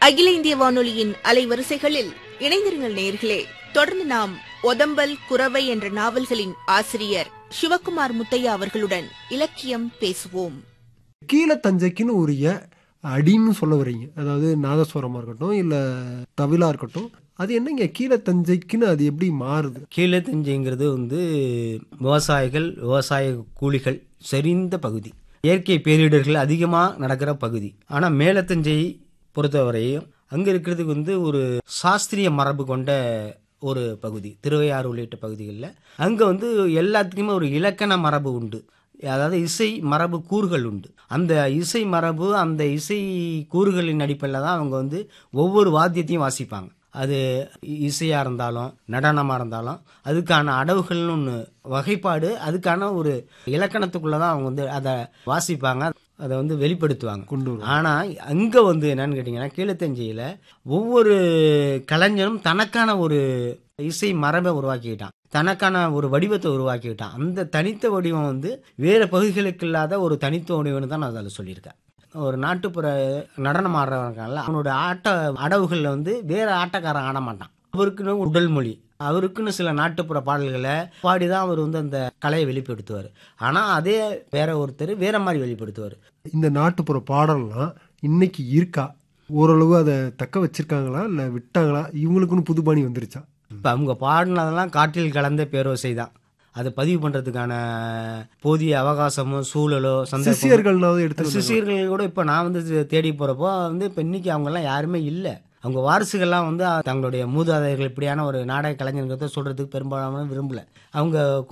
அகில இந்திய வானொலியின் அலைவரிசைகளில் இணைந்திருங்கள் நேர்களே தொடர்ந்து நாம் ஒதம்பல் குரவை என்ற நாவல்களின் ஆசிரியர் சிவகுமார் முத்தையா அவர்களுடன் இலக்கியம் பேசுவோம் கீழத்தஞ்சைக்குன்னு உரிய அடின்னு சொல்ல வரீங்க அதாவது நாதஸ்வரமாக இருக்கட்டும் இல்லை தவிலா இருக்கட்டும் அது என்னங்க கீழத்தஞ்சைக்குன்னு அது எப்படி மாறுது கீழத்தஞ்சைங்கிறது வந்து விவசாயிகள் விவசாய கூலிகள் செறிந்த பகுதி இயற்கை பேரிடர்கள் அதிகமாக நடக்கிற பகுதி ஆனால் மேலத்தஞ்சை பொறுத்தவரையும் அங்கே இருக்கிறதுக்கு வந்து ஒரு சாஸ்திரிய மரபு கொண்ட ஒரு பகுதி திருவையாறு உள்ளிட்ட பகுதிகளில் அங்கே வந்து எல்லாத்துக்குமே ஒரு இலக்கண மரபு உண்டு அதாவது இசை மரபு கூறுகள் உண்டு அந்த இசை மரபு அந்த இசை கூறுகளின் அடிப்படையில் தான் அவங்க வந்து ஒவ்வொரு வாத்தியத்தையும் வாசிப்பாங்க அது இசையாக இருந்தாலும் நடனமாக இருந்தாலும் அதுக்கான அடவுகள்னு ஒன்று வகைப்பாடு அதுக்கான ஒரு இலக்கணத்துக்குள்ளே தான் அவங்க வந்து அதை வாசிப்பாங்க அதை வந்து வெளிப்படுத்துவாங்க கொண்டு வரும் ஆனால் அங்கே வந்து என்னன்னு கேட்டிங்கன்னா கீழத்தஞ்சையில் ஒவ்வொரு கலைஞரும் தனக்கான ஒரு இசை மரபை உருவாக்கிக்கிட்டான் தனக்கான ஒரு வடிவத்தை உருவாக்கிக்கிட்டான் அந்த தனித்த வடிவம் வந்து வேறு பகுதிகளுக்கு இல்லாத ஒரு தனித்த வடிவம்னு தான் நான் அதில் சொல்லியிருக்கேன் ஒரு நாட்டுப்புற நடனம் ஆடுறவங்கல்ல அவனோட ஆட்ட அடவுகளில் வந்து வேற ஆட்டக்காரன் ஆட மாட்டான் அவருக்குன்னு உடல் மொழி அவருக்குன்னு சில நாட்டுப்புற பாடல்களை பாடி தான் அவர் வந்து அந்த கலையை வெளிப்படுத்துவார் ஆனால் அதே வேற ஒருத்தர் வேற மாதிரி வெளிப்படுத்துவார் இந்த நாட்டுப்புற பாடல்லாம் இன்னைக்கு இருக்கா ஓரளவு அதை தக்க வச்சிருக்காங்களா இல்லை விட்டாங்களா இவங்களுக்குன்னு புதுபாணி வந்துருச்சா இப்போ அவங்க பாடினதெல்லாம் காற்றில் கலந்த பேரோசை தான் அதை பதிவு பண்ணுறதுக்கான போதிய அவகாசமோ சூழலோ சந்தர்ப்பமோ சிஷியர்கள்னாவது எடுத்து சிஷியர்கள் கூட இப்போ நான் வந்து தே- தேடி போகிறப்போ வந்து இப்போ இன்னைக்கு அவங்கெல்லாம் யாருமே இல்லை அவங்க வாரிசுகள்லாம் வந்து தங்களுடைய மூதாதையர்கள் இப்படியான ஒரு நாடக கலைஞர்கிறத சொல்கிறதுக்கு பெரும்பாலான விரும்பல அவங்க